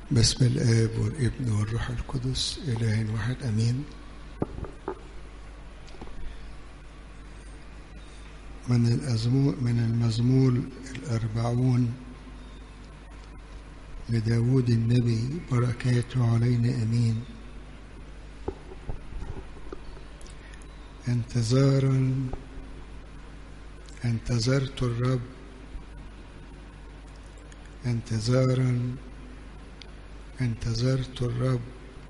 بسم الآب والابن والروح القدس إله واحد أمين من الأزمور من المزمور الأربعون لداود النبي بركاته علينا أمين انتظارا انتظرت الرب انتظارا انتظرت الرب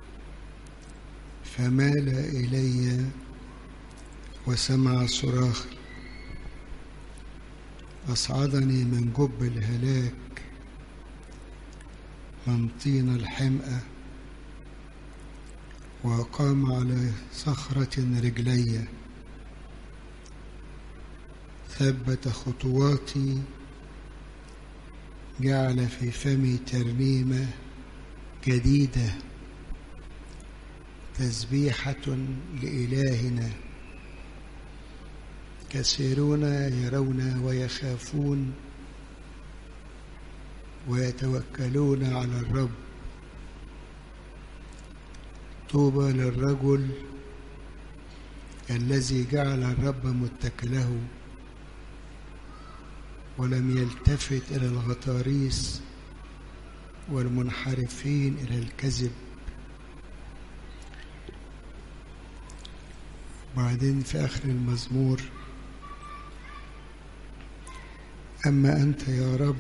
فمال إلي وسمع صراخي أصعدني من جب الهلاك من طين الحمأة وقام على صخرة رجلي ثبت خطواتي جعل في فمي ترنيمة جديدة تسبيحة لإلهنا كثيرون يرون ويخافون ويتوكلون على الرب طوبى للرجل الذي جعل الرب متكله ولم يلتفت إلى الغطاريس والمنحرفين إلى الكذب بعدين في آخر المزمور أما أنت يا رب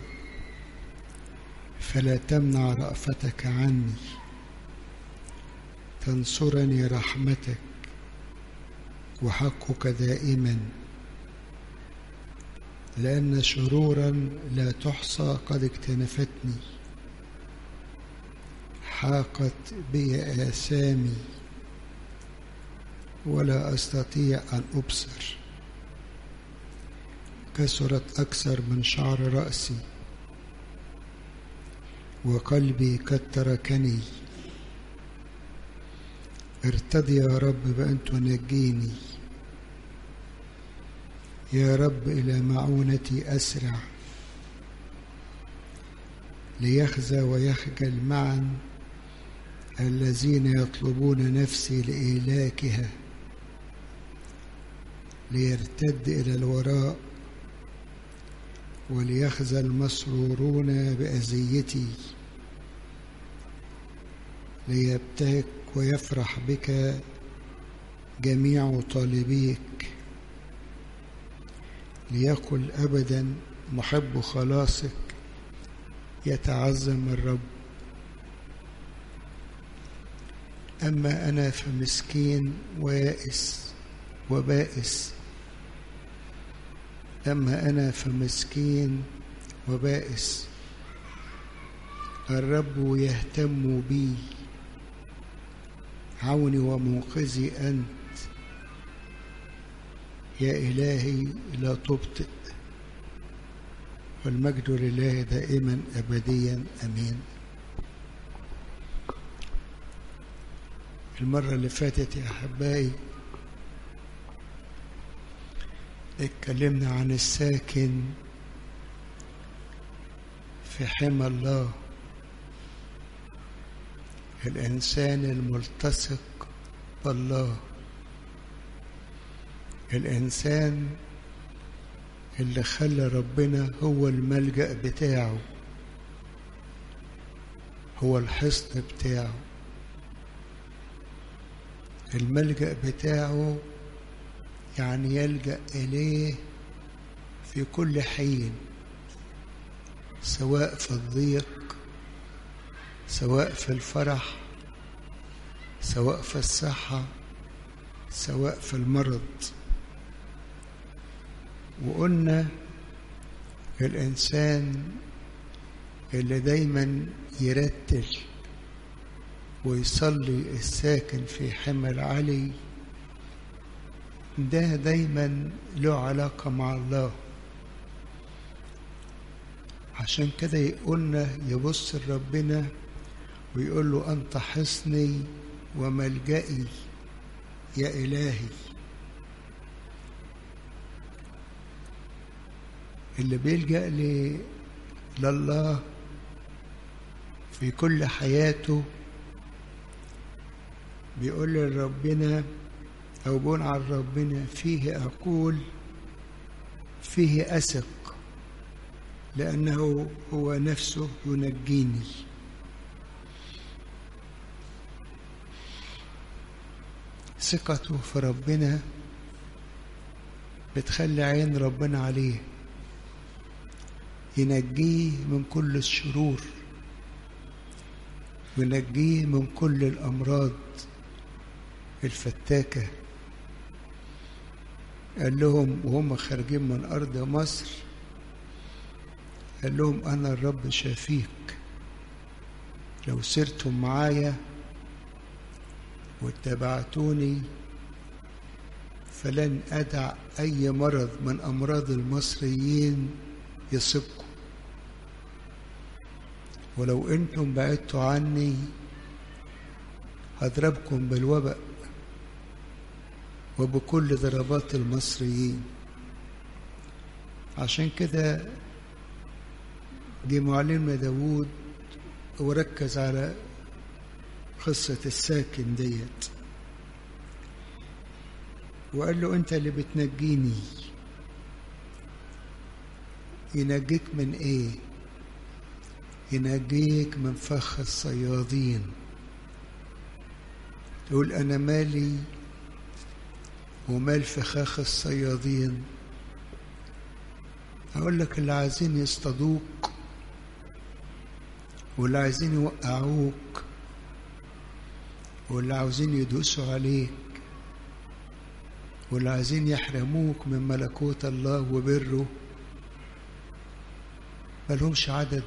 فلا تمنع رأفتك عني تنصرني رحمتك وحقك دائما لأن شرورا لا تحصى قد اكتنفتني حاقت بي آثامي ولا أستطيع أن أبصر كثرت أكثر من شعر رأسي وقلبي قد تركني ارتضي يا رب بأن تنجيني يا رب إلى معونتي أسرع ليخزى ويخجل معا الذين يطلبون نفسي لإهلاكها ليرتد إلى الوراء وليخزى المسرورون بأذيتي ليبتهك ويفرح بك جميع طالبيك ليقل أبدا محب خلاصك يتعظم الرب أما أنا فمسكين ويائس وبائس أما أنا فمسكين وبائس الرب يهتم بي عوني ومنقذي أنت يا إلهي لا تبطئ والمجد لله دائما أبديا أمين المرة اللي فاتت يا أحبائي اتكلمنا عن الساكن في حمى الله الإنسان الملتصق بالله الإنسان اللي خلى ربنا هو الملجأ بتاعه هو الحصن بتاعه الملجأ بتاعه يعني يلجأ إليه في كل حين سواء في الضيق سواء في الفرح سواء في الصحة سواء في المرض وقلنا الإنسان اللي دايما يرتل ويصلي الساكن في حمى العلي ده دايما له علاقة مع الله عشان كده يقولنا يبص لربنا ويقول له أنت حصني وملجئي يا إلهي اللي بيلجأ لله في كل حياته بيقول لربنا أو بيقول عن ربنا فيه أقول فيه أثق لأنه هو نفسه ينجيني ثقته في ربنا بتخلي عين ربنا عليه ينجيه من كل الشرور وينجيه من كل الأمراض الفتاكة قال لهم وهم خارجين من أرض مصر قال لهم أنا الرب شافيك لو سرتم معايا واتبعتوني فلن أدع أي مرض من أمراض المصريين يصبكم ولو أنتم بعدتوا عني هضربكم بالوباء وبكل ضربات المصريين عشان كده جه معلمنا داوود وركز على قصة الساكن ديت وقال له انت اللي بتنجيني ينجيك من ايه ينجيك من فخ الصيادين تقول انا مالي ومال فخاخ الصيادين اقول لك اللي عايزين يصطادوك واللي عايزين يوقعوك واللي عاوزين يدوسوا عليك واللي عايزين يحرموك من ملكوت الله وبره ملهمش عدد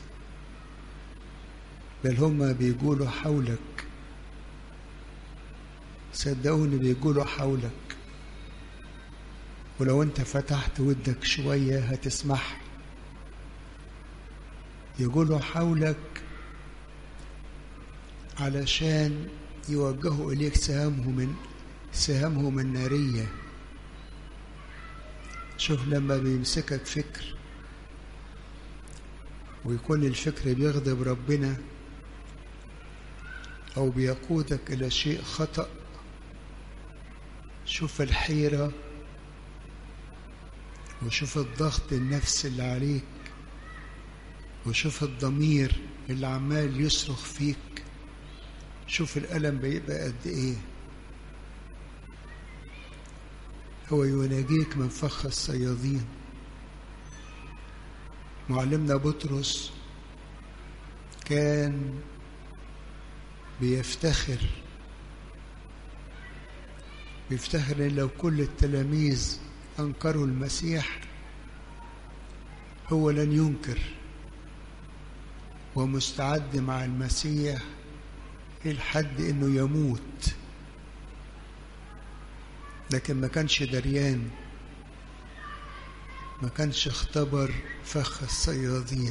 بل هم بيقولوا حولك صدقوني بيقولوا حولك ولو انت فتحت ودك شوية هتسمح يقولوا حولك علشان يوجهوا إليك سهامهم من سهامهم النارية شوف لما بيمسكك فكر ويكون الفكر بيغضب ربنا أو بيقودك إلى شيء خطأ شوف الحيرة وشوف الضغط النفسي اللي عليك وشوف الضمير اللي عمال يصرخ فيك شوف الألم بيبقى قد إيه هو يناجيك من فخ الصيادين معلمنا بطرس كان بيفتخر بيفتخر ان لو كل التلاميذ انكروا المسيح هو لن ينكر ومستعد مع المسيح لحد انه يموت لكن ما كانش دريان ما كانش اختبر فخ الصيادين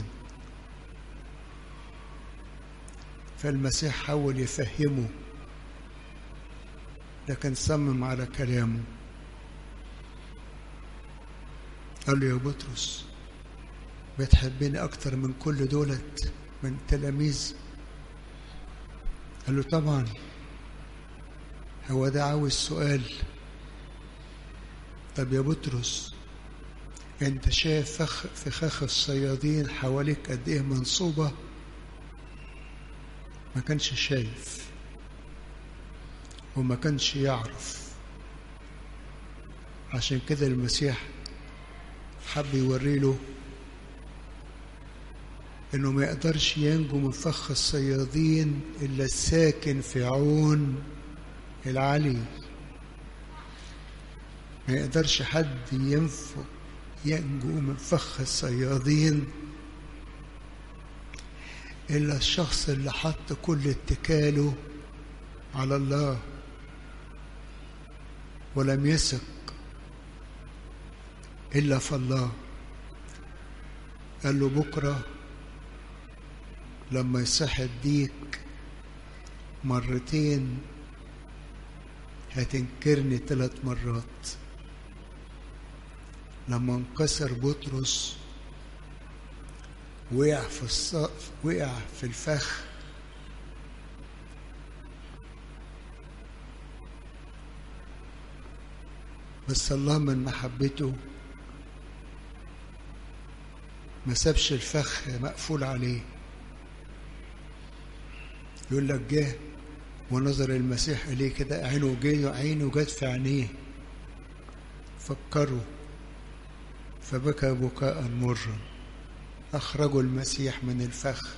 فالمسيح حاول يفهمه لكن صمم على كلامه قال له يا بطرس بتحبني أكتر من كل دولت من تلاميذ قال له طبعا هو ده عاوز سؤال طب يا بطرس انت شايف فخ فخاخ الصيادين حواليك قد ايه منصوبة ما كانش شايف وما كانش يعرف عشان كده المسيح حب يوري له انه ما يقدرش ينجو من فخ الصيادين الا الساكن في عون العلي ما يقدرش حد ينفق ينجو من فخ الصيادين إلا الشخص اللي حط كل اتكاله على الله ولم يثق إلا في الله قال له بكرة لما يصح الديك مرتين هتنكرني ثلاث مرات لما انكسر بطرس وقع في الصف وقع في الفخ بس الله من محبته ما سابش الفخ مقفول عليه يقول لك جه ونظر المسيح إليه كده عينه جه عينه جت في عينيه فكروا فبكى بكاء مرا أخرجوا المسيح من الفخ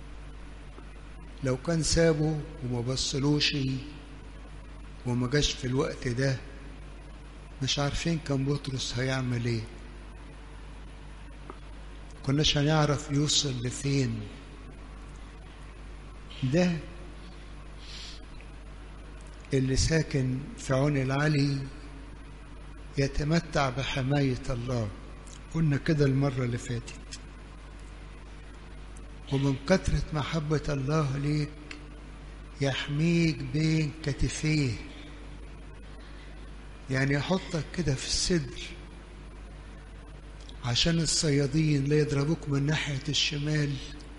لو كان سابه وما بصلوش وما جاش في الوقت ده مش عارفين كان بطرس هيعمل ايه كناش هنعرف يوصل لفين ده اللي ساكن في عون العلي يتمتع بحماية الله قلنا كده المرة اللي فاتت ومن كثرة محبة الله ليك يحميك بين كتفيه يعني يحطك كده في الصدر عشان الصيادين لا يضربوك من ناحية الشمال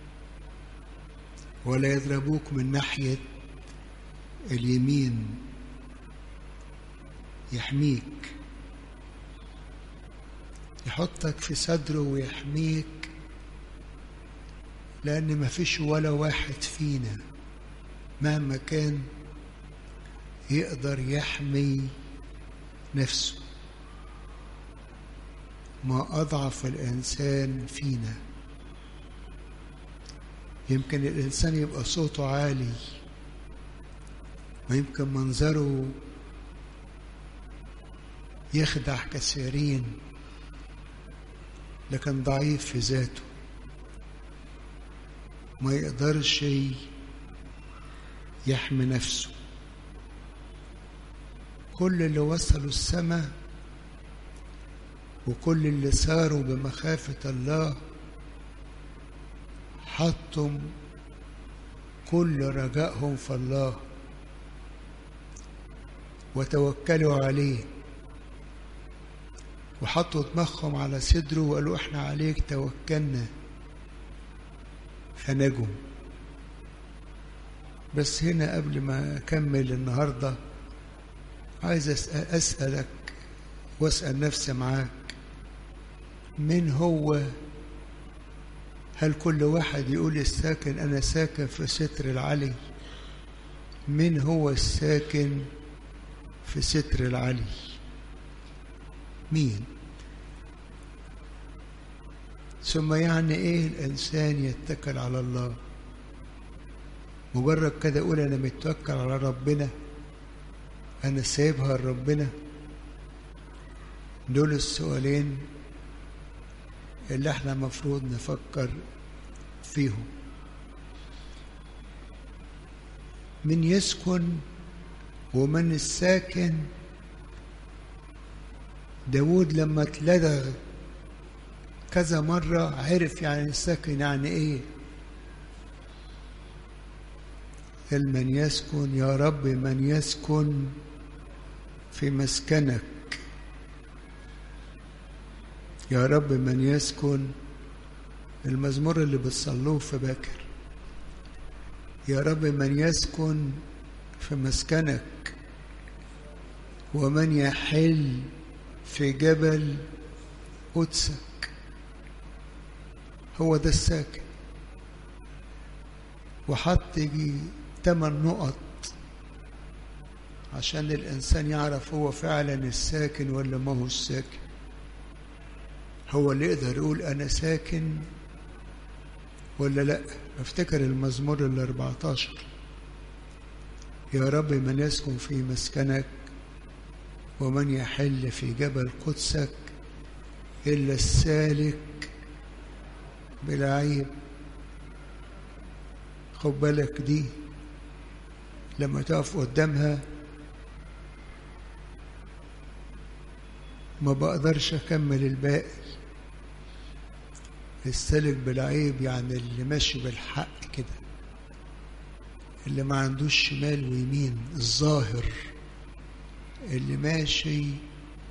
ولا يضربوك من ناحية اليمين يحميك يحطك في صدره ويحميك لأن ما فيش ولا واحد فينا مهما كان يقدر يحمي نفسه ما أضعف الإنسان فينا يمكن الإنسان يبقى صوته عالي ويمكن منظره يخدع كثيرين لكن ضعيف في ذاته ما يقدرش يحمي نفسه كل اللي وصلوا السماء وكل اللي ساروا بمخافة الله حطوا كل رجائهم في الله وتوكلوا عليه وحطوا دماغهم على صدره وقالوا احنا عليك توكلنا فنجوا بس هنا قبل ما اكمل النهارده عايز اسالك واسال نفسي معاك من هو هل كل واحد يقول الساكن انا ساكن في ستر العلي من هو الساكن في ستر العلي مين ثم يعني ايه الانسان يتكل على الله مجرد كده اقول انا متوكل على ربنا انا سايبها لربنا دول السؤالين اللي احنا مفروض نفكر فيهم من يسكن ومن الساكن داود لما اتلدغ كذا مرة عرف يعني الساكن يعني ايه قال من يسكن يا رب من يسكن في مسكنك يا رب من يسكن المزمور اللي بتصلوه في باكر يا رب من يسكن في مسكنك ومن يحل في جبل قدسك هو ده الساكن وحط يجي تمن نقط عشان الإنسان يعرف هو فعلا الساكن ولا ما هو الساكن هو اللي يقدر يقول أنا ساكن ولا لأ افتكر المزمور ال 14 يا رب من يسكن في مسكنك ومن يحل في جبل قدسك إلا السالك بلا عيب خد بالك دي لما تقف قدامها ما بقدرش أكمل الباقي السالك بالعيب يعني اللي ماشي بالحق كده اللي ما عندوش شمال ويمين الظاهر اللي ماشي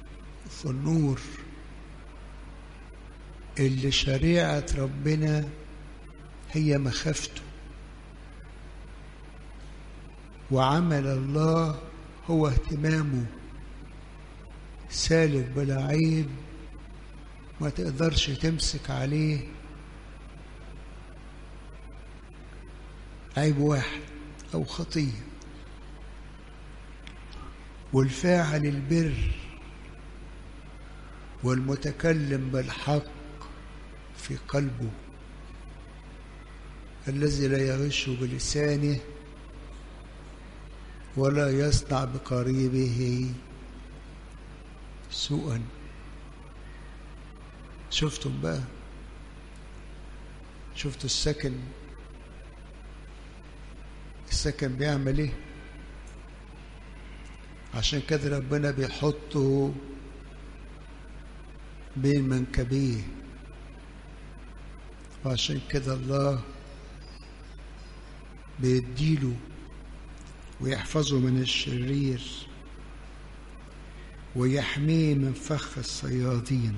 في النور اللي شريعة ربنا هي مخافته وعمل الله هو اهتمامه سالك بلا عيب ما تقدرش تمسك عليه عيب واحد أو خطية والفاعل البر والمتكلم بالحق في قلبه الذي لا يغش بلسانه ولا يصنع بقريبه سوءا شفتم بقى شفتوا السكن السكن بيعمل ايه عشان كده ربنا بيحطه بين منكبيه وعشان كده الله بيديله ويحفظه من الشرير ويحميه من فخ الصيادين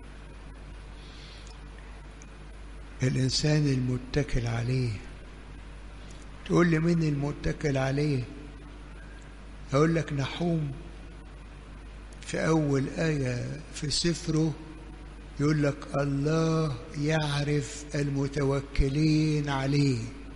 الإنسان المتكل عليه تقول لي مين المتكل عليه أقول لك نحوم في أول آية في سفره يقول لك الله يعرف المتوكلين عليه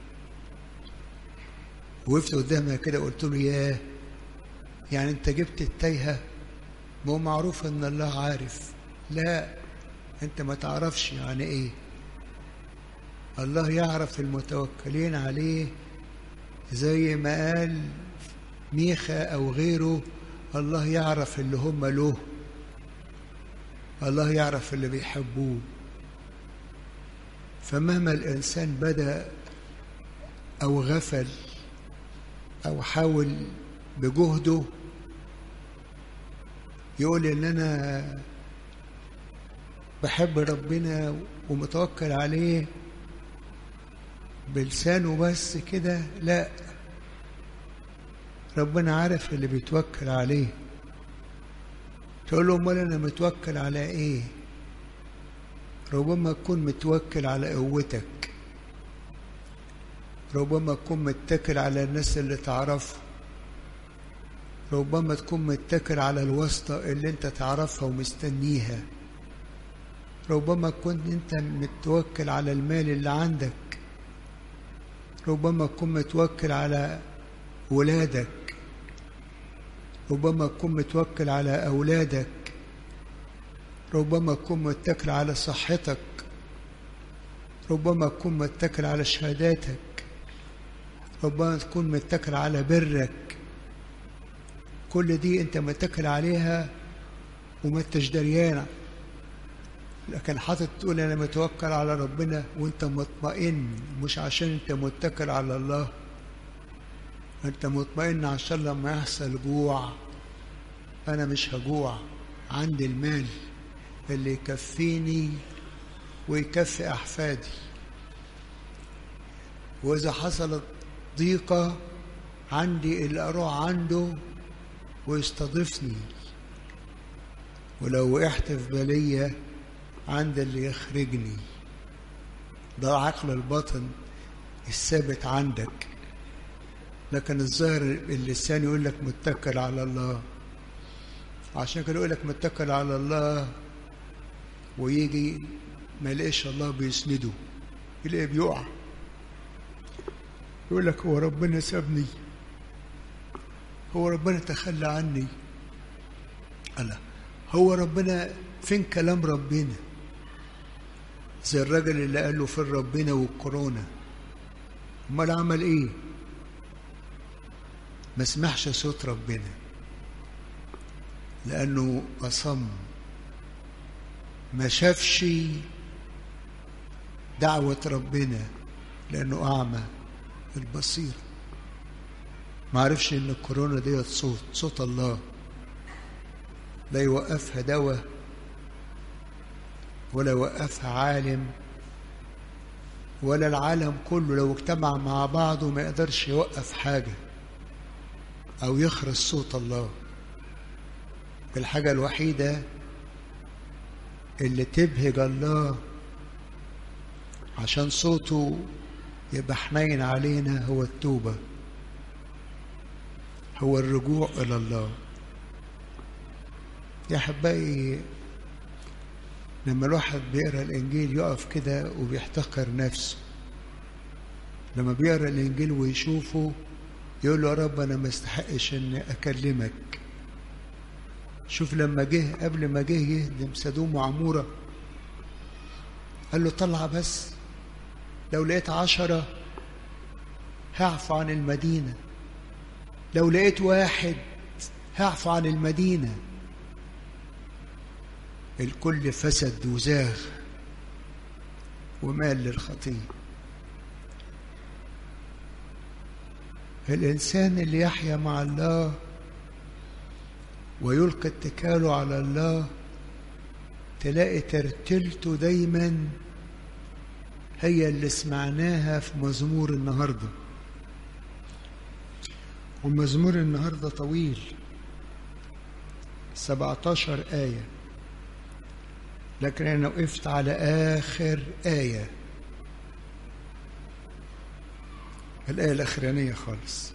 وقفت قدامها كده قلت له ياه يعني انت جبت التايهه ما هو معروف ان الله عارف لا انت ما تعرفش يعني ايه الله يعرف المتوكلين عليه زي ما قال ميخا او غيره الله يعرف اللي هم له الله يعرف اللي بيحبوه فمهما الانسان بدا او غفل او حاول بجهده يقول ان انا بحب ربنا ومتوكل عليه بلسانه بس كده لا ربنا عارف اللي بيتوكل عليه تقول له امال انا متوكل على ايه ربما تكون متوكل على قوتك ربما تكون متكل على الناس اللي تعرفها ربما تكون متكل على الواسطة اللي انت تعرفها ومستنيها ربما تكون انت متوكل على المال اللي عندك ربما تكون متوكل على ولادك ربما تكون متوكل على أولادك ربما تكون متكل على صحتك ربما تكون متكل على شهاداتك ربما تكون متكل على برك كل دي انت متكل عليها وما انتش دريانه لكن حاطط تقول انا متوكل على ربنا وانت مطمئن مش عشان انت متكل على الله انت مطمئن عشان لما يحصل جوع انا مش هجوع عندي المال اللي يكفيني ويكفي احفادي واذا حصلت ضيقه عندي اللي اروح عنده ويستضيفني ولو وقعت في بليه عند اللي يخرجني ده عقل الباطن الثابت عندك لكن الظاهر اللسان يقول لك متكل على الله عشان كده يقول لك متكل على الله ويجي ما يلاقيش الله بيسنده يلاقيه بيقع يقول لك هو ربنا سابني هو ربنا تخلى عني ألا هو ربنا فين كلام ربنا زي الراجل اللي قال له فين ربنا والكورونا امال عمل ايه ما سمعش صوت ربنا لانه اصم ما شافش دعوة ربنا لأنه أعمى البصيرة ما عرفش إن الكورونا ديت صوت صوت الله لا يوقفها دواء ولا يوقفها عالم ولا العالم كله لو اجتمع مع بعضه ما يقدرش يوقف حاجة أو يخرس صوت الله الحاجة الوحيدة اللي تبهج الله عشان صوته يبقى حنين علينا هو التوبة هو الرجوع إلى الله يا أحبائي لما الواحد بيقرأ الإنجيل يقف كده وبيحتقر نفسه لما بيقرأ الإنجيل ويشوفه يقول له يا رب أنا ما استحقش إني أكلمك شوف لما جه قبل ما جه يهدم سدوم وعمورة قال له طلع بس لو لقيت عشرة هعفو عن المدينة لو لقيت واحد هعفو عن المدينة الكل فسد وزاغ ومال للخطية الإنسان اللي يحيا مع الله ويلقي اتكاله على الله تلاقي ترتيلته دايما هي اللي سمعناها في مزمور النهارده ومزمور النهارده طويل 17 آية لكن أنا وقفت على آخر آية الآية الأخرانية خالص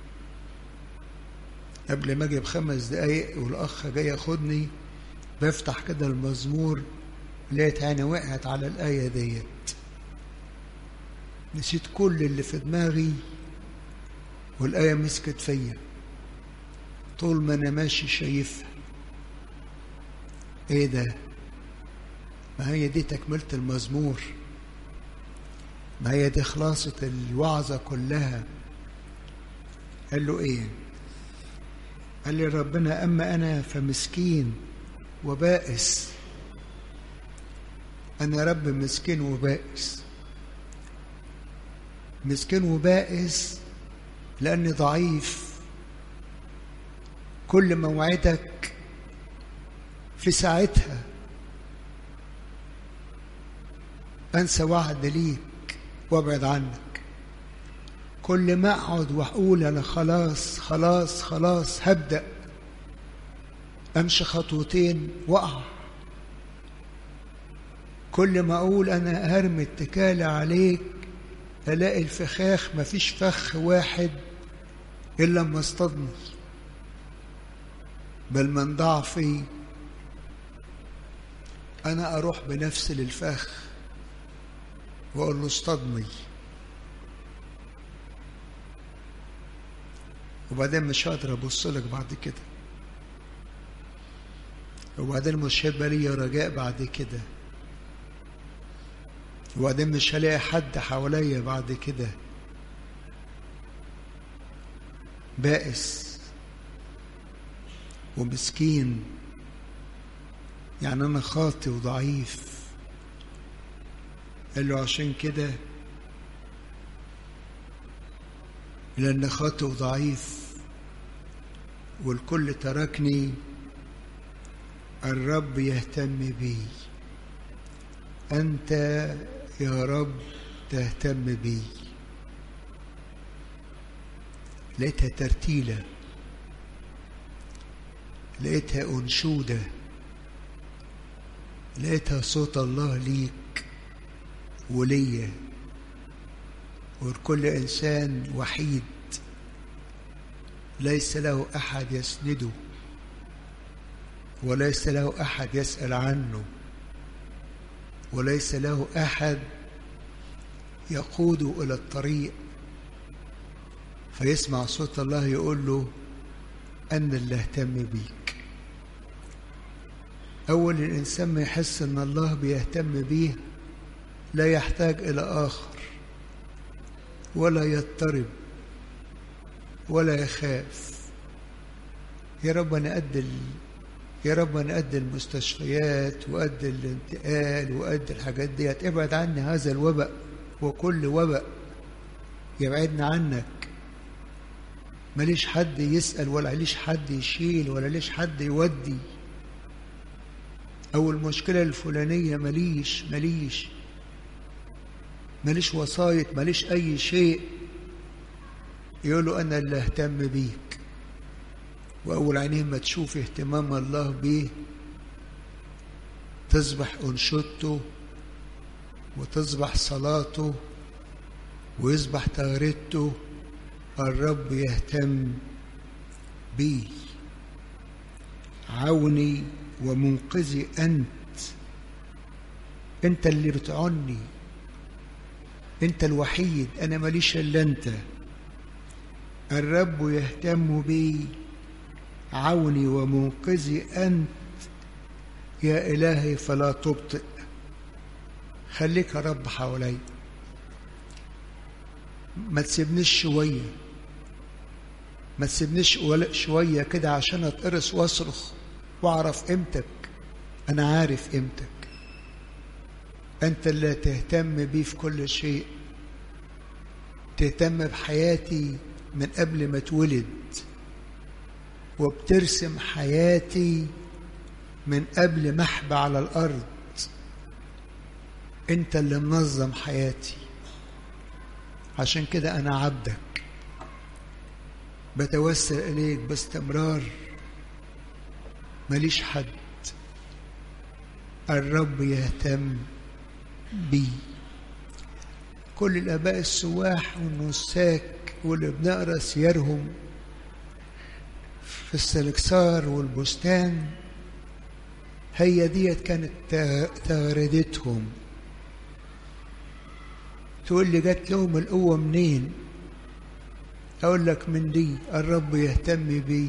قبل ما أجي بخمس دقايق والأخ جاي ياخدني بفتح كده المزمور لقيت عيني وقعت على الآية ديت نسيت كل اللي في دماغي والآية مسكت فيا طول ما أنا ماشي شايفها إيه ده؟ ما هي دي تكملة المزمور ما هي دي خلاصة الوعظة كلها قال له إيه؟ قال لي ربنا أما أنا فمسكين وبائس أنا رب مسكين وبائس مسكين وبائس لأني ضعيف كل موعدك في ساعتها أنسى وعد ليك وابعد عنك كل ما أقعد وأقول أنا خلاص خلاص خلاص هبدأ أمشي خطوتين وأقع كل ما أقول أنا هرمي اتكالي عليك ألاقي الفخاخ مفيش فخ واحد إلا لما اصطدني بل من ضعفي أنا أروح بنفسي للفخ وأقول له اصطدني وبعدين مش هقدر أبص لك بعد كده وبعدين مش هيبقى ليا رجاء بعد كده وبعدين مش هلاقي حد حواليا بعد كده بائس ومسكين يعني أنا خاطي وضعيف قال له عشان كده لأن خاطي وضعيف والكل تركني الرب يهتم بي أنت يا رب تهتم بي لقيتها ترتيلة لقيتها أنشودة لقيتها صوت الله ليك وليا ولكل إنسان وحيد ليس له أحد يسنده وليس له أحد يسأل عنه وليس له أحد يقوده إلى الطريق فيسمع صوت الله يقول له أنا اللي أهتم بيك أول الإنسان ما يحس أن الله بيهتم بيه لا يحتاج إلى آخر ولا يضطرب ولا يخاف يا رب أنا قد يا رب أنا قد المستشفيات وقد الانتقال وقد الحاجات ديت ابعد عني هذا الوباء وكل وباء يبعدنا عنك ماليش حد يسأل ولا ليش حد يشيل ولا ليش حد يودي أو المشكلة الفلانية ماليش ماليش ماليش وسايط ماليش أي شيء يقولوا أنا اللي أهتم بيك وأول عينيه ما تشوف اهتمام الله بيه تصبح أنشدته وتصبح صلاته ويصبح تغريدته الرب يهتم بي عوني ومنقذي أنت أنت اللي بتعني أنت الوحيد أنا ماليش إلا أنت الرب يهتم بي عوني ومنقذي أنت يا إلهي فلا تبطئ خليك يا رب حوالي ما تسيبنيش شوية ما تسيبنيش شوية كده عشان اتقرص واصرخ واعرف قيمتك انا عارف قيمتك انت اللي تهتم بيه في كل شيء تهتم بحياتي من قبل ما اتولد وبترسم حياتي من قبل ما احبى على الارض انت اللي منظم حياتي عشان كده انا عبدك بتوسل اليك باستمرار ماليش حد الرب يهتم بي كل الاباء السواح والنساك واللي بنقرا سيرهم في السلكسار والبستان هي ديت كانت تغريدتهم تقول لي جات لهم القوة منين أقول لك من دي الرب يهتم بي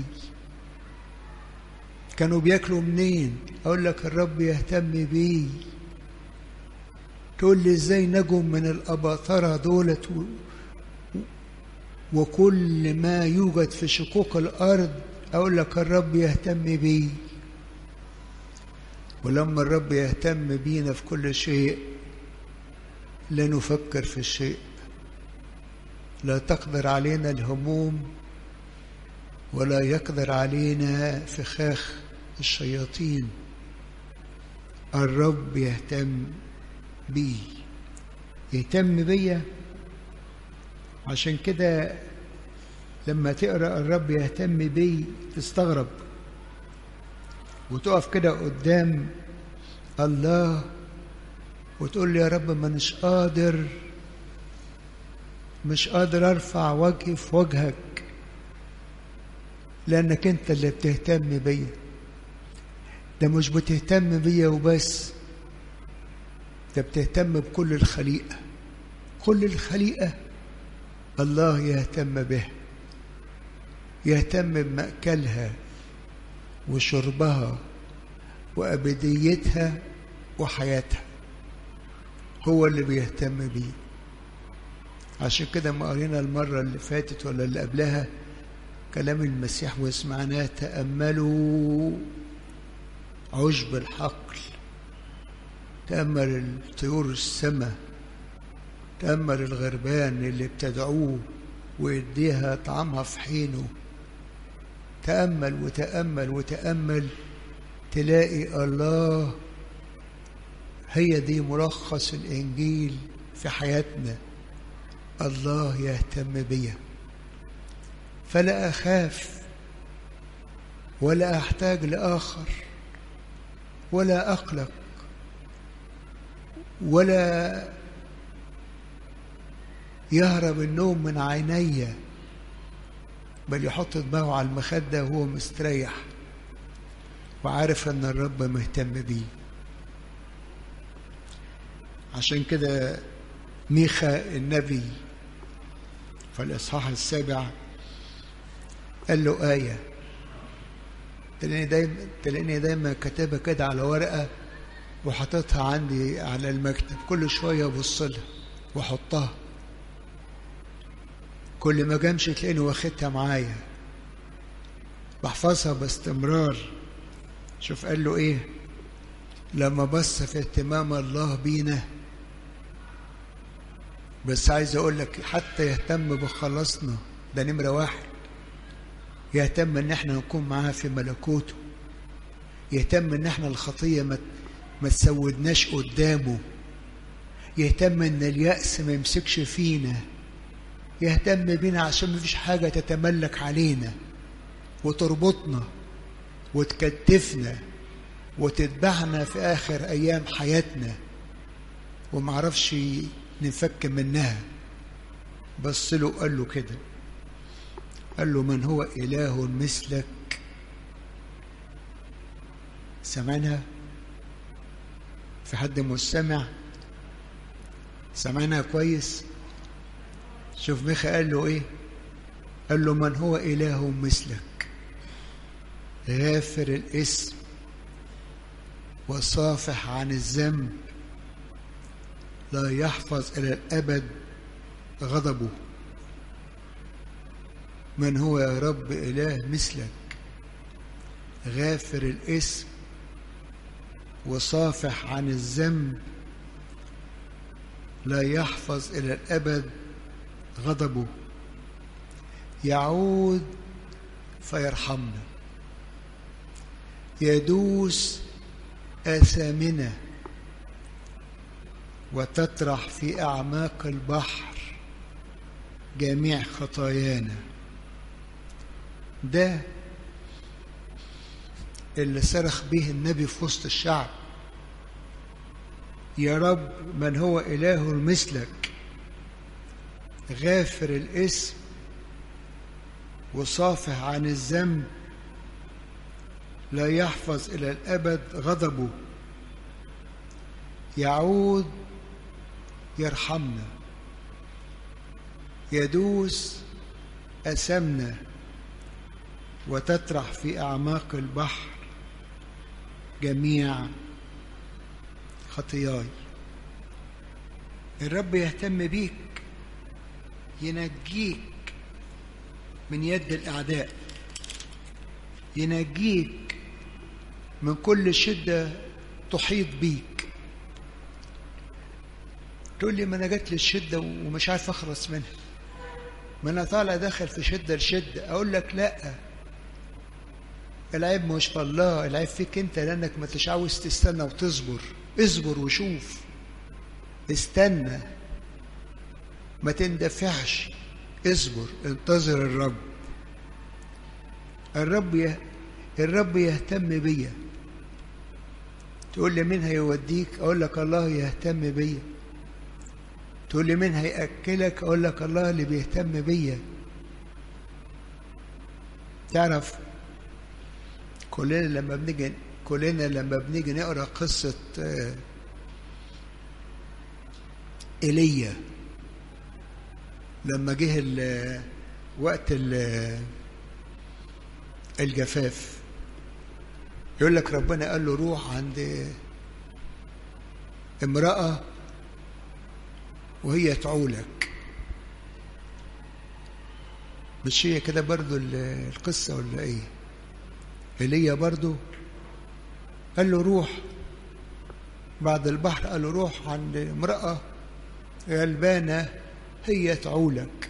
كانوا بياكلوا منين أقول لك الرب يهتم بي تقول لي ازاي نجوا من الأباطرة دولت و... وكل ما يوجد في شقوق الأرض أقول لك الرب يهتم بي ولما الرب يهتم بينا في كل شيء لا نفكر في الشيء لا تقدر علينا الهموم ولا يقدر علينا فخاخ الشياطين الرب يهتم بي يهتم بيا عشان كده لما تقرا الرب يهتم بي تستغرب وتقف كده قدام الله وتقول لي يا رب ما مش قادر مش قادر ارفع وجهي في وجهك لانك انت اللي بتهتم بيا ده مش بتهتم بيا وبس ده بتهتم بكل الخليقه كل الخليقه الله يهتم بها يهتم بمأكلها وشربها وأبديتها وحياتها هو اللي بيهتم بيه عشان كده ما قرينا المرة اللي فاتت ولا اللي قبلها كلام المسيح وسمعناه تأملوا عشب الحقل تأمل الطيور السماء تأمل الغربان اللي بتدعوه ويديها طعامها في حينه تأمل وتأمل وتأمل تلاقي الله هي دي ملخص الإنجيل في حياتنا الله يهتم بيا فلا أخاف ولا أحتاج لآخر ولا أقلق ولا يهرب النوم من عيني بل يحط دماغه على المخدة وهو مستريح وعارف ان الرب مهتم بيه عشان كده ميخا النبي في الإصحاح السابع قال له آية تلاقيني دايما تلاقيني دايما كاتبها كده على ورقة وحاططها عندي على المكتب كل شوية أبص لها وأحطها كل ما جمشي تلاقيني واخدها معايا بحفظها باستمرار شوف قال له ايه لما بص في اهتمام الله بينا بس عايز اقول لك حتى يهتم بخلاصنا ده نمره واحد يهتم ان احنا نكون معاه في ملكوته يهتم ان احنا الخطيه ما ما تسودناش قدامه يهتم ان اليأس ما يمسكش فينا يهتم بينا عشان ما فيش حاجه تتملك علينا وتربطنا وتكتفنا وتتبعنا في آخر أيام حياتنا ومعرفش نفك منها بص له قال له كده قال له من هو إله مثلك سمعنا في حد مستمع سمعنا كويس شوف ميخا قال له ايه قال له من هو إله مثلك غافر الاسم وصافح عن الذنب لا يحفظ إلى الأبد غضبه من هو يا رب إله مثلك غافر الاسم وصافح عن الذنب لا يحفظ إلى الأبد غضبه يعود فيرحمنا يدوس آثامنا وتطرح في أعماق البحر جميع خطايانا ده اللي صرخ به النبي في وسط الشعب يا رب من هو إله مثلك غافر الاسم وصافح عن الذنب لا يحفظ إلى الأبد غضبه يعود يرحمنا يدوس أسمنا وتطرح في أعماق البحر جميع خطاياي الرب يهتم بيك ينجيك من يد الأعداء ينجيك من كل شدة تحيط بيك تقول لي ما أنا جات لي الشدة ومش عارف أخلص منها ما أنا طالع داخل في شدة لشدة أقول لك لأ العيب مش في الله العيب فيك أنت لأنك ما تش عاوز تستنى وتصبر اصبر وشوف استنى ما تندفعش اصبر انتظر الرب الرب يه... الرب يهتم بيا تقول لي مين هيوديك اقول لك الله يهتم بيا تقول لي مين هياكلك اقول لك الله اللي بيهتم بيا تعرف كلنا لما بنيجي كلنا لما بنيجي نقرا قصه ايليا لما جه وقت الجفاف يقول لك ربنا قال له روح عند امرأة وهي تعولك مش هي كده برضو القصة ولا ايه ايليا برضو قال له روح بعد البحر قال له روح عند امرأة غلبانة هي تعولك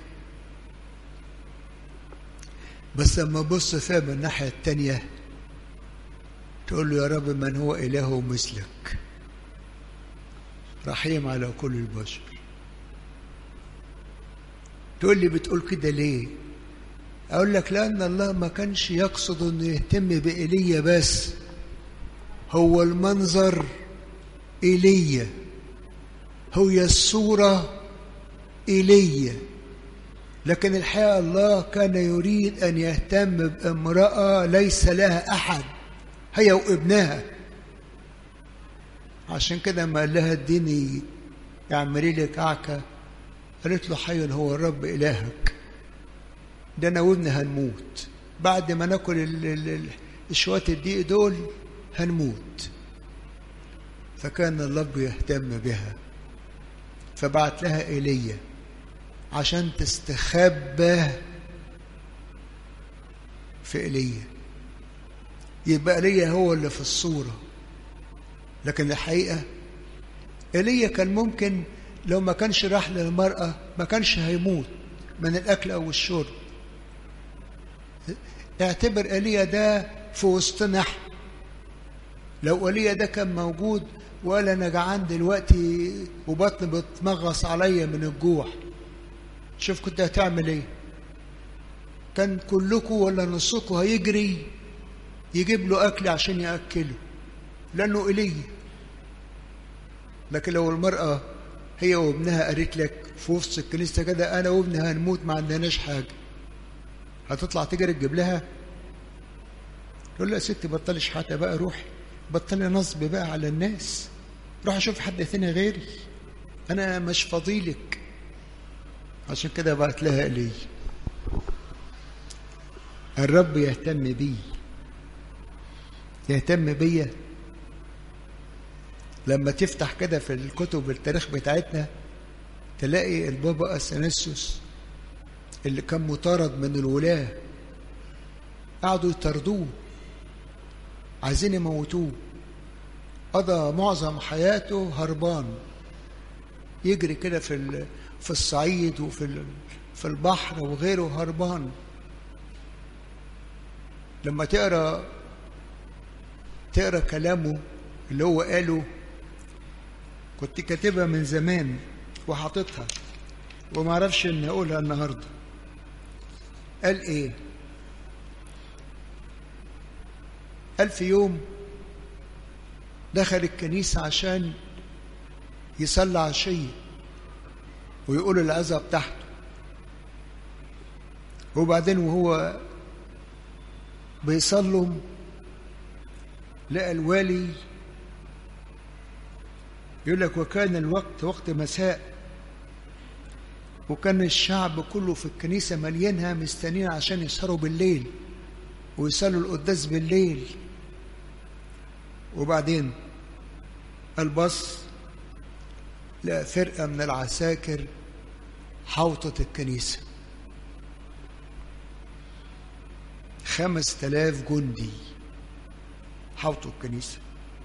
بس لما بص فيها من الناحية التانية تقول له يا رب من هو إله مثلك رحيم على كل البشر تقول لي بتقول كده ليه أقول لك لأن الله ما كانش يقصد أنه يهتم بإيليا بس هو المنظر إيليا هي الصورة إيليا لكن الحقيقة الله كان يريد أن يهتم بامرأة ليس لها أحد هي وابنها عشان كده ما قال لها اديني اعملي لي كعكة قالت له حي هو الرب إلهك ده أنا وابني هنموت بعد ما ناكل شوية الدقيق دول هنموت فكان الله يهتم بها فبعت لها ايليا عشان تستخبى في ايليا يبقى ايليا هو اللي في الصوره لكن الحقيقه ايليا كان ممكن لو ما كانش راح للمراه ما كانش هيموت من الاكل او الشرب اعتبر ايليا ده في وسطنا لو ايليا ده كان موجود ولا انا جعان دلوقتي وبطني بتمغص عليا من الجوع شوف كنت هتعمل ايه كان كلكم ولا نصكم هيجري يجيب له اكل عشان ياكله لانه ايليا لكن لو المراه هي وابنها قالت لك في وسط الكنيسة كده أنا وابنها هنموت ما عندناش حاجة هتطلع تجري تجيب لها تقول له يا ستي بطلي شحاتة بقى روحي بطلي نصب بقى على الناس روح اشوف حد ثاني غيري انا مش فضيلك عشان كده بعت لها لي الرب يهتم بي يهتم بيا لما تفتح كده في الكتب التاريخ بتاعتنا تلاقي البابا اثناسيوس اللي كان مطارد من الولاة قعدوا يطردوه عايزين يموتوه قضى معظم حياته هربان يجري كده في في الصعيد وفي في البحر وغيره هربان لما تقرا تقرا كلامه اللي هو قاله كنت كاتبها من زمان وحاططها وما اعرفش ان اقولها النهارده قال ايه قال في يوم دخل الكنيسة عشان يصلي عشية ويقول العزة بتاعته وبعدين وهو بيصلم لقى الوالي يقول لك وكان الوقت وقت مساء وكان الشعب كله في الكنيسة مليانها مستنين عشان يسهروا بالليل ويصلوا القداس بالليل وبعدين البص لقى فرقة من العساكر حوطت الكنيسة خمس تلاف جندي حوطوا الكنيسة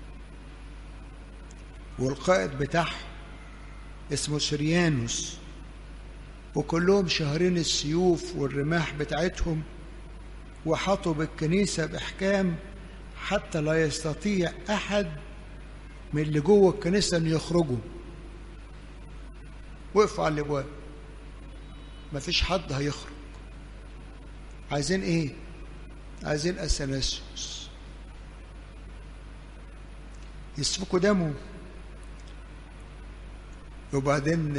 والقائد بتاعهم اسمه سريانوس وكلهم شهرين السيوف والرماح بتاعتهم وحطوا بالكنيسة بإحكام حتى لا يستطيع أحد من اللي جوه الكنيسة أن يخرجوا وقفوا على الأبواب مفيش حد هيخرج عايزين إيه؟ عايزين أثناسيوس يسفكوا دمه وبعدين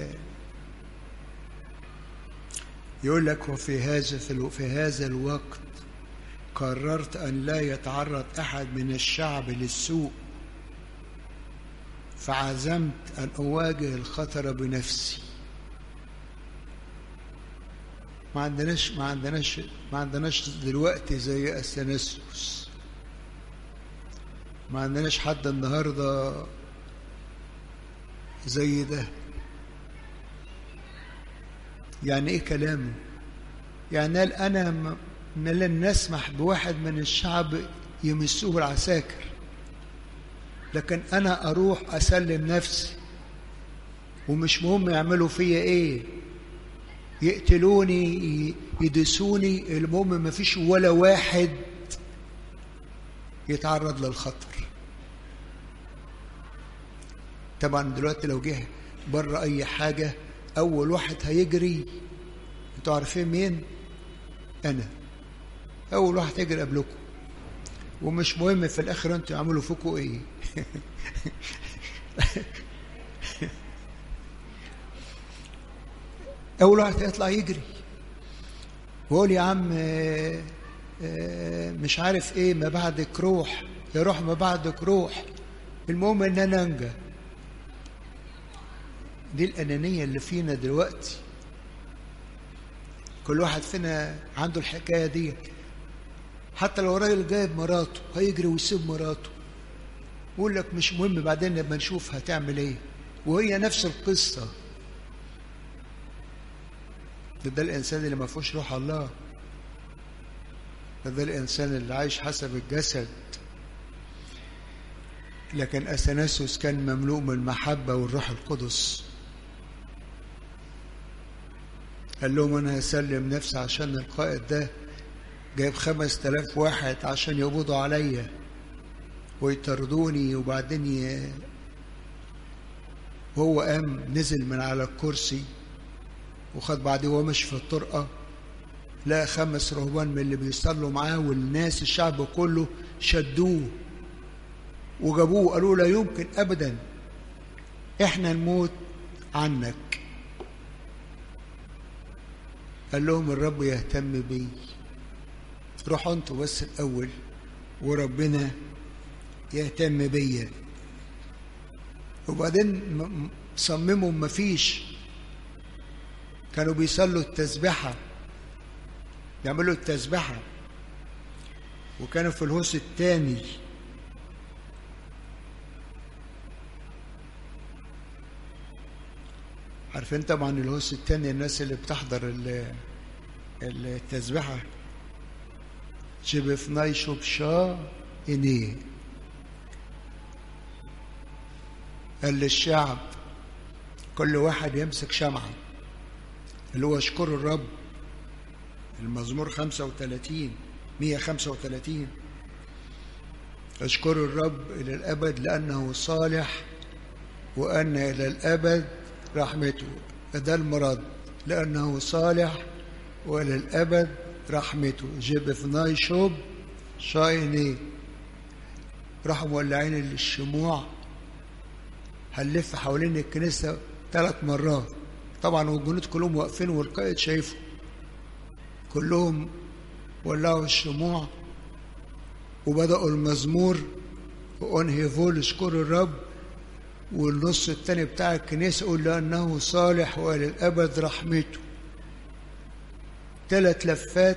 يقول لك وفي هذا في هذا الوقت قررت أن لا يتعرض أحد من الشعب للسوء فعزمت أن أواجه الخطر بنفسي ما عندناش ما عندناش ما عندناش دلوقتي زي اثناسيوس ما عندناش حد النهارده زي ده يعني ايه كلامه يعني قال انا لن نسمح بواحد من الشعب يمسوه العساكر لكن انا اروح اسلم نفسي ومش مهم يعملوا فيا ايه يقتلوني يدسوني المهم ما فيش ولا واحد يتعرض للخطر طبعا دلوقتي لو جه بره اي حاجه اول واحد هيجري انتوا عارفين مين انا اول واحد هيجري قبلكم ومش مهم في الاخر انتوا يعملوا فيكم ايه اول واحد هيطلع يجري ويقول يا عم مش عارف ايه ما بعدك روح يا روح ما بعدك روح المهم ان انا انجى دي الانانيه اللي فينا دلوقتي كل واحد فينا عنده الحكايه دي حتى لو راجل جايب مراته هيجري ويسيب مراته يقول لك مش مهم بعدين لما نشوف هتعمل ايه وهي نفس القصه ده, ده الانسان اللي ما فيهوش روح الله ده, ده الانسان اللي عايش حسب الجسد لكن اثناسيوس كان مملوء من المحبه والروح القدس قال لهم انا هسلم نفسي عشان القائد ده جايب خمس تلاف واحد عشان يقبضوا عليا ويطردوني وبعدين ي... وهو قام نزل من على الكرسي وخد بعديه وهو ماشي في الطرقه لقى خمس رهبان من اللي بيصلوا معاه والناس الشعب كله شدوه وجابوه قالوا لا يمكن ابدا احنا نموت عنك قال لهم الرب يهتم بي روحوا انتوا بس الاول وربنا يهتم بيا وبعدين صمموا مفيش كانوا بيصلوا التسبحة يعملوا التسبحة وكانوا في الهوس الثاني عارفين طبعا الهوس الثاني الناس اللي بتحضر التسبحة شبفناي شبشا إنيه قال للشعب كل واحد يمسك شمعة اللي هو اشكر الرب المزمور 35 135 اشكر الرب إلى الأبد لأنه صالح وأن إلى الأبد رحمته ده المراد لأنه صالح وإلى الأبد رحمته جيب فناي شوب شايني راحوا مولعين الشموع هنلف حوالين الكنيسة ثلاث مرات طبعا والجنود كلهم واقفين والقائد شايفه كلهم ولعوا الشموع وبدأوا المزمور وأنهي فول اشكر الرب والنص الثاني بتاع الكنيسة يقول لأنه صالح وإلى الأبد رحمته ثلاث لفات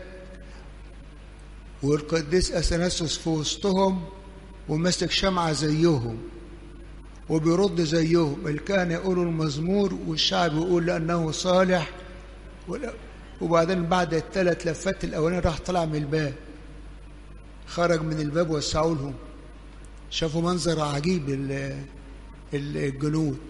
والقديس أثناسوس في وسطهم وماسك شمعة زيهم وبيرد زيهم الكهنة يقولوا المزمور والشعب يقول لأنه صالح وبعدين بعد الثلاث لفات الأولانية راح طلع من الباب خرج من الباب وسعوا لهم شافوا منظر عجيب الجنود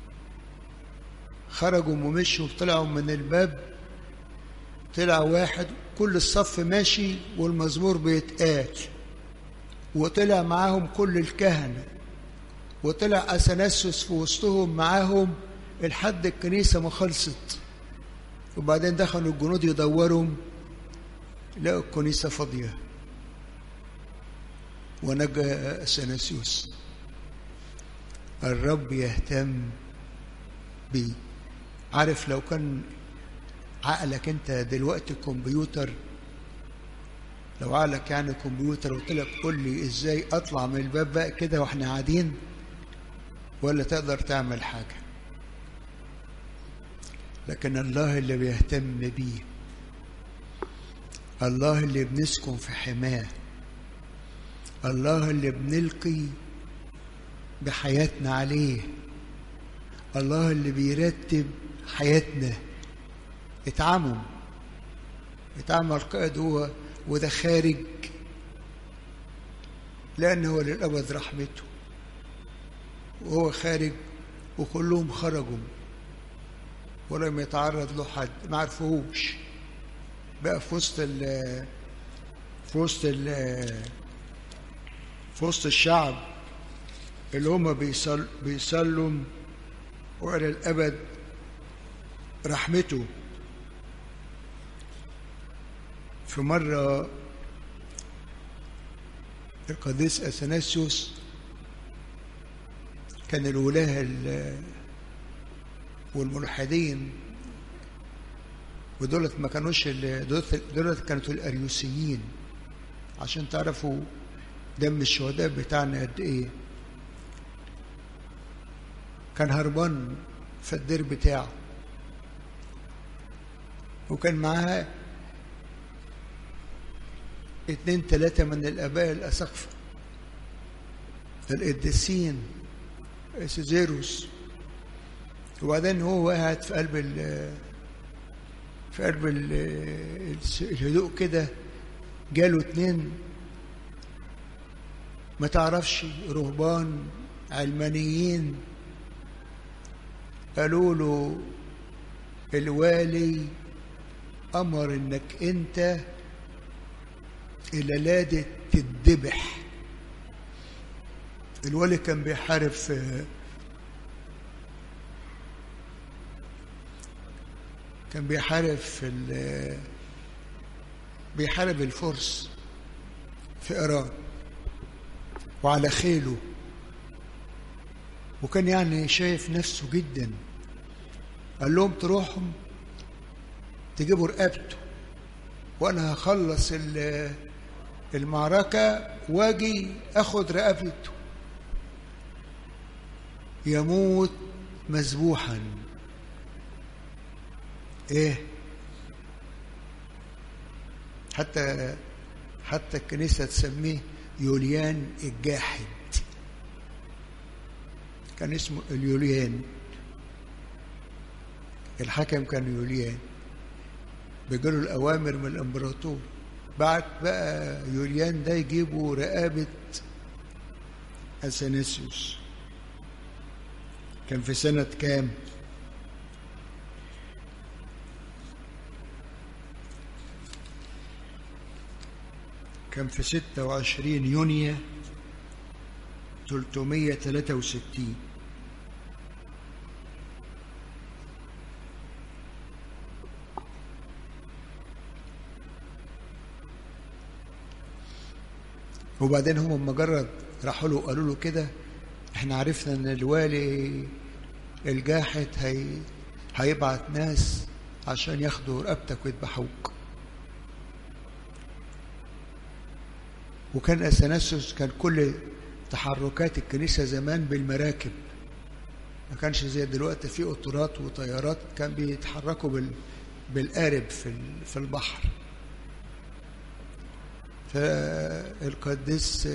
خرجوا ومشوا وطلعوا من الباب طلع واحد كل الصف ماشي والمزمور بيتقال وطلع معاهم كل الكهنة وطلع أثناسوس في وسطهم معاهم لحد الكنيسة ما خلصت وبعدين دخلوا الجنود يدوروا لقوا الكنيسة فاضية ونجى أثناسيوس الرب يهتم بي عارف لو كان عقلك انت دلوقتي كمبيوتر لو عقلك يعني كمبيوتر قلت لك قول لي ازاي اطلع من الباب بقى كده واحنا قاعدين ولا تقدر تعمل حاجه لكن الله اللي بيهتم بيه الله اللي بنسكن في حماه الله اللي بنلقي بحياتنا عليه الله اللي بيرتب حياتنا اتعمم اتعمى القائد هو وده خارج لأنه للأبد رحمته وهو خارج وكلهم خرجوا ولم يتعرض له حد ما عرفوهوش بقى في وسط ال في وسط ال في وسط الشعب اللي هم بيصل بيصلوا وإلى الأبد رحمته في مرة القديس أثناسيوس كان الولاة والملحدين ودولت ما كانوش دولت, دولت كانت الأريوسيين عشان تعرفوا دم الشهداء بتاعنا قد إيه كان هربان في الدير بتاعه وكان معاه اتنين تلاتة من الآباء الأسقفة القديسين سيزيروس وبعدين هو قاعد في قلب ال في قلب ال الهدوء كده جاله اتنين ما تعرفش رهبان علمانيين قالوا له الوالي أمر إنك أنت الولادة تتذبح الولي كان بيحارب في كان بيحارب في بيحارب الفرس في إيران وعلى خيله وكان يعني شايف نفسه جدا قال لهم تروحوا تجيبوا رقبته وانا هخلص المعركة واجي اخد رقبته يموت مذبوحا ايه حتى حتى الكنيسة تسميه يوليان الجاحد كان اسمه اليوليان الحكم كان يوليان بيجيله الأوامر من الإمبراطور بعد بقى يوليان ده يجيبوا رقابة أثناسيوس كان في سنة كام؟ كان في 26 يونيو 363 وبعدين هم مجرد راحوا له قالوا له كده احنا عرفنا ان الوالي الجاحد هي هيبعت ناس عشان ياخدوا رقبتك ويذبحوك وكان اثناسيوس كان كل تحركات الكنيسه زمان بالمراكب ما كانش زي دلوقتي في قطارات وطيارات كان بيتحركوا بال بالقارب في في البحر فالقديس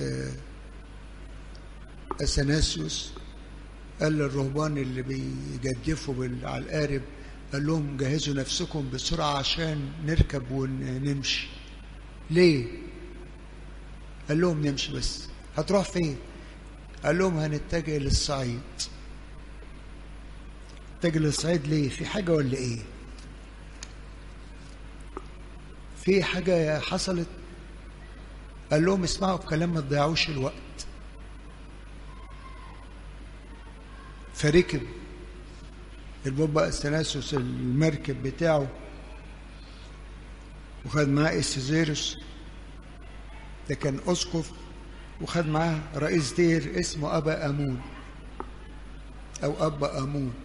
اثناسيوس قال للرهبان اللي بيجدفوا على القارب قال لهم جهزوا نفسكم بسرعه عشان نركب ونمشي ليه قال لهم نمشي بس هتروح فين قال لهم هنتجه للصعيد نتجه للصعيد ليه في حاجة ولا ايه في حاجة حصلت قال لهم اسمعوا الكلام ما تضيعوش الوقت فركب البابا اثناسيوس المركب بتاعه وخد معاه استزيروس ده كان اسقف وخد معاه رئيس دير اسمه ابا امون او ابا امون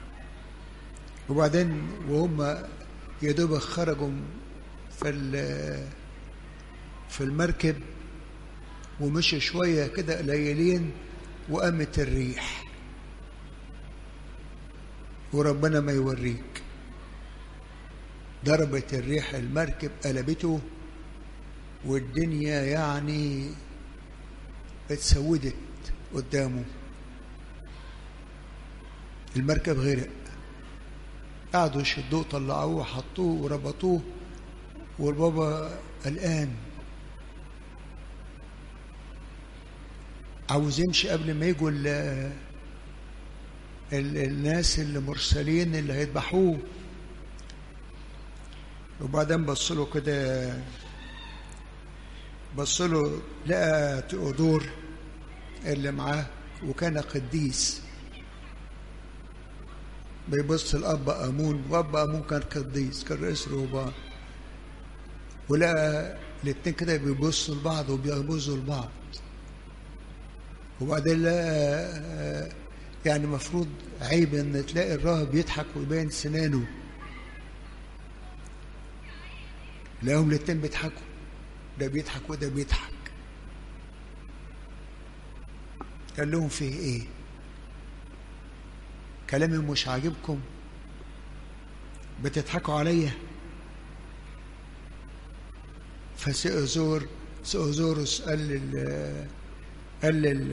وبعدين وهم يا دوب خرجوا في في المركب ومشي شويه كده قليلين وقامت الريح وربنا ما يوريك ضربت الريح المركب قلبته والدنيا يعني اتسودت قدامه المركب غرق قعدوا يشدوه طلعوه وحطوه وربطوه والبابا قلقان عاوز يمشي قبل ما يجوا ال ال الناس اللي مرسلين اللي هيذبحوه وبعدين بص له كده بص له لقى تؤدور اللي معاه وكان قديس بيبص الأب أمون وأب أمون كان قديس كان رئيس رهبان ولقى الاتنين كده بيبصوا لبعض وبيغمزوا لبعض وبعدين لقى يعني مفروض عيب ان تلاقي الراهب يضحك ويبين سنانه لقاهم الاتنين بيضحكوا ده بيضحك وده بيضحك قال لهم فيه ايه كلامي مش عاجبكم بتضحكوا عليا فسئزور سئزورس قال لل قال لل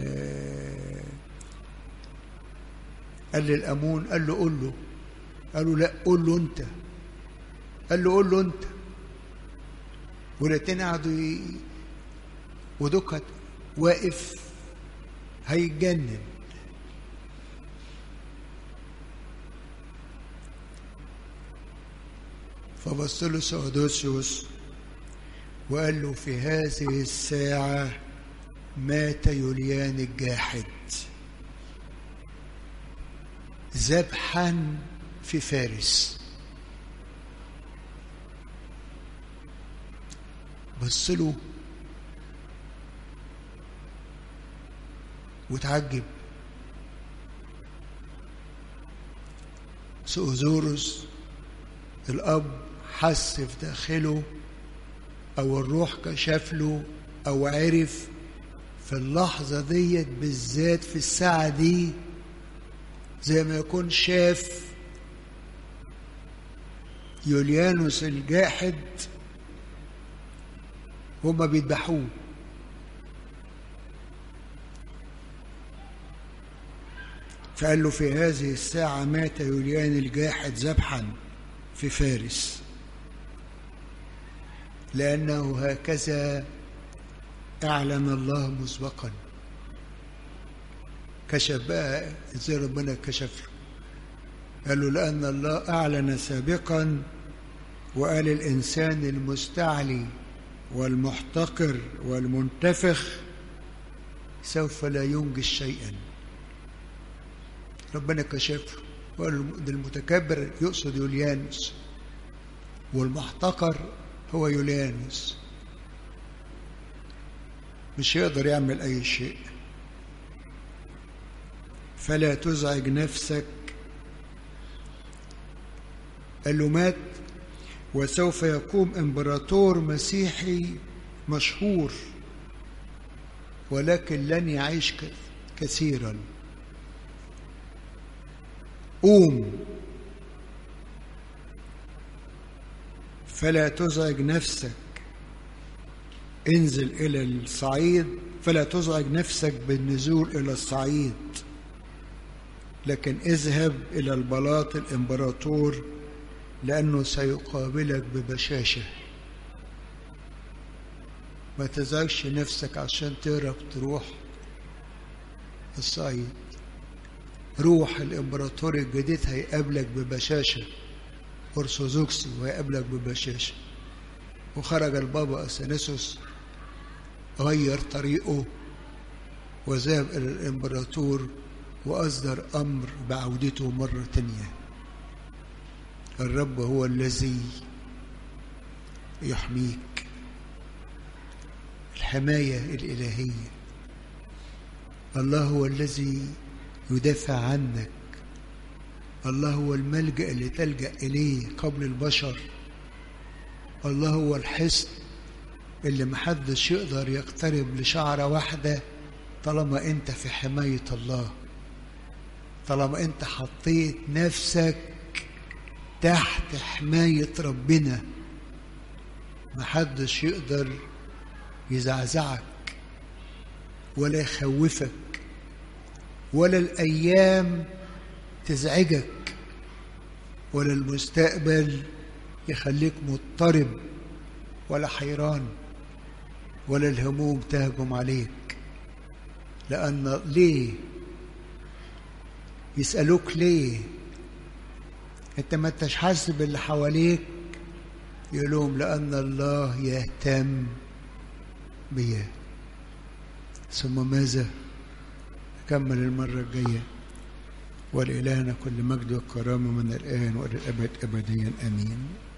قال للأمون قال له قول له قالوا لا قول له انت قال له قول له انت والاتنين قعدوا ي... ودكت واقف هيتجنن فبص له سودوسيوس وقال له في هذه الساعة مات يوليان الجاحد ذبحا في فارس بص له وتعجب سؤزورس الأب حس في داخله أو الروح كشف له أو عرف في اللحظة ديت بالذات في الساعة دي زي ما يكون شاف يوليانوس الجاحد هما بيذبحوه فقال له في هذه الساعة مات يوليان الجاحد ذبحا في فارس لأنه هكذا أعلن الله مسبقا كشف بقى ازاي ربنا كشف له قال له لأن الله أعلن سابقا وقال الإنسان المستعلي والمحتقر والمنتفخ سوف لا ينجز شيئا ربنا كشف له وقال ده المتكبر يقصد يوليانوس والمحتقر هو يوليانوس مش يقدر يعمل أي شيء فلا تزعج نفسك قال له مات وسوف يقوم امبراطور مسيحي مشهور ولكن لن يعيش كثيرا قوم فلا تزعج نفسك انزل الى الصعيد فلا تزعج نفسك بالنزول الى الصعيد لكن اذهب الى البلاط الامبراطور لانه سيقابلك ببشاشه ما تزعجش نفسك عشان تهرب تروح الصعيد روح الامبراطور الجديد هيقابلك ببشاشه أرثوذكسي ويقابلك ببشاشة وخرج البابا أثناسوس غير طريقه وذهب إلى الإمبراطور وأصدر أمر بعودته مرة تانية الرب هو الذي يحميك الحماية الإلهية الله هو الذي يدافع عنك الله هو الملجأ اللي تلجأ إليه قبل البشر الله هو الحصن اللي محدش يقدر يقترب لشعرة واحدة طالما أنت في حماية الله طالما أنت حطيت نفسك تحت حماية ربنا محدش يقدر يزعزعك ولا يخوفك ولا الأيام تزعجك ولا المستقبل يخليك مضطرب ولا حيران ولا الهموم تهجم عليك لأن ليه يسألوك ليه انت ما انتش حاسس باللي حواليك يقول لهم لأن الله يهتم بيا ثم ماذا نكمل المرة الجاية ولإلهنا كل مجد وكرامة من الآن وإلى الأبد أبديا آمين